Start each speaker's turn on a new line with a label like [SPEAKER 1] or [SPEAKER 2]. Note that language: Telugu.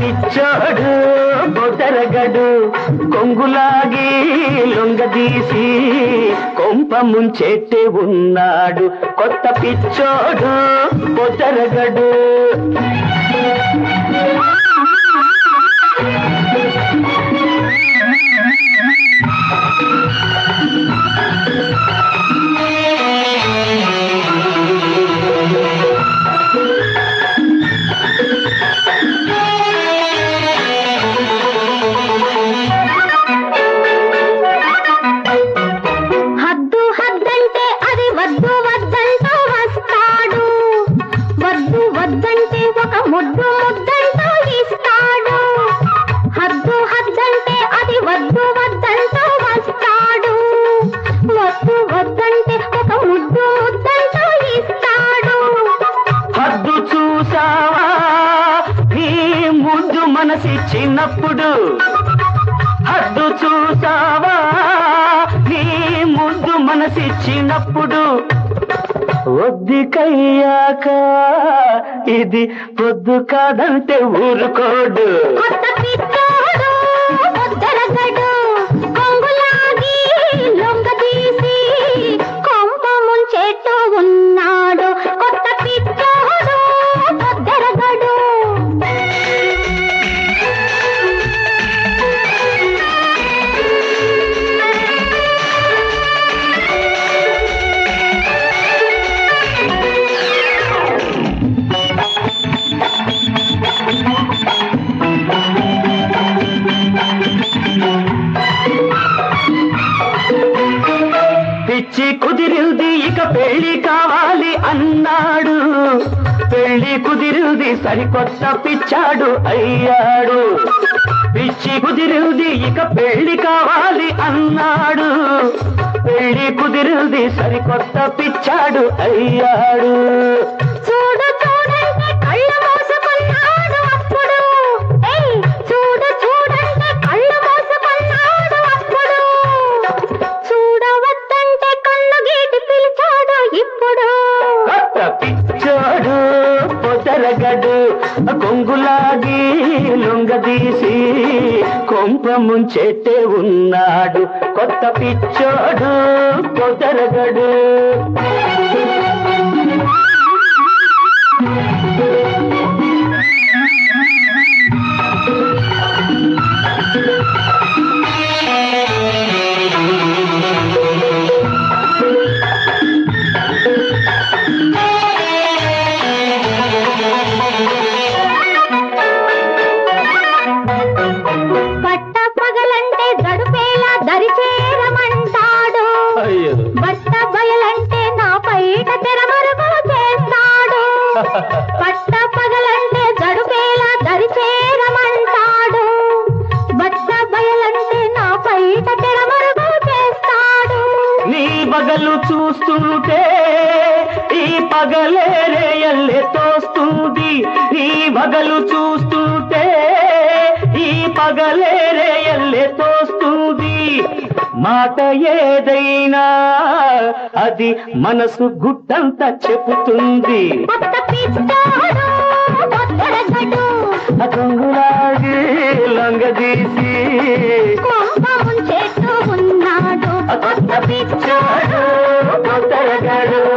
[SPEAKER 1] పిచ్చోడు బొదరగడు కొంగులాగి లొంగదీసి కొంప ముంచెట్టే ఉన్నాడు కొత్త పిచ్చోడు బొదరగడు
[SPEAKER 2] హద్దు హద్దంటే అది వద్దు వద్దంటూ వస్తాడు వద్దు వద్దంటే ఒక ముద్దు ముద్దంటూ ఇస్తాడు హద్దు హద్దంటే అది వద్దు వద్దంటూ వస్తాడు వద్దు వద్దంటే ఒక ముద్దు ముద్దంటూ ఇస్తాడు
[SPEAKER 1] హద్దు చూసావా నీ ముందు మనసిచ్చినప్పుడు హద్దు చూసావా నీ ముందు మనసిచ్చినప్పుడు ఒద్దికయ్యాక ఇది పొద్దు కాదంటే ఊరుకోడు
[SPEAKER 2] కొత్త పిచ్చోడు ముద్దరగడు కొంగులాగి లొంగదీసి కొంప ముంచెట్టు ఉన్నాడు కొత్త పిచ్చోడు ముద్దరగడు
[SPEAKER 1] పిచ్చి కుదిరింది ఇక పెళ్లి కావాలి అన్నాడు పెళ్లి కుదిరింది సరికొత్త పిచ్చాడు అయ్యాడు పిచ్చి కుదిరింది ఇక పెళ్లి కావాలి అన్నాడు పెళ్లి కుదిరింది సరికొత్త పిచ్చాడు అయ్యాడు
[SPEAKER 2] చూడు చూడంటే కళ్ళు మూసుకున్నాడు అప్పుడు ఏయ్ చూడు చూడంటే కళ్ళు మూసుకున్నాడు అప్పుడు చూడవద్దంటే కన్ను గీటి పిలిచాడు ఇప్పుడు
[SPEAKER 1] కొత్త పిచ్చాడు పొదరగడు కొంగులాగి లొంగదీసి కొంప ముంచెట్టే ఉన్నాడు కొత్త పిచ్చోడు పొదరగడు
[SPEAKER 2] పట్ట పగలంటే గడుపేలా దరిచేరమంటాడు
[SPEAKER 1] అయ్యో
[SPEAKER 2] బట్ట బయలంటే నా పైట తెరమరుగు చేస్తాడు పట్ట పగలంటే గడుపేలా దరిచేరమంటాడు బట్ట బయలంటే నా పైట తెరమరుగు చేస్తాడు
[SPEAKER 1] నీ బగలు చూస్తుంటే ఈ పగలే రేయల్లే తోస్తుంది నీ బగలు చూస్తుంటే ఈ పగలే రేయల్లే తోస్తుంది మాట ఏదైనా అది మనసు గుట్టంతా చెబుతుంది
[SPEAKER 2] కొత్త పిచ్చాడు కొత్తడగడు
[SPEAKER 1] అతనులాగి లొంగదీసి
[SPEAKER 2] కొంప ముంచెట్టు ఉన్నాడు
[SPEAKER 1] కొత్త పిచ్చాడు కొత్తగడు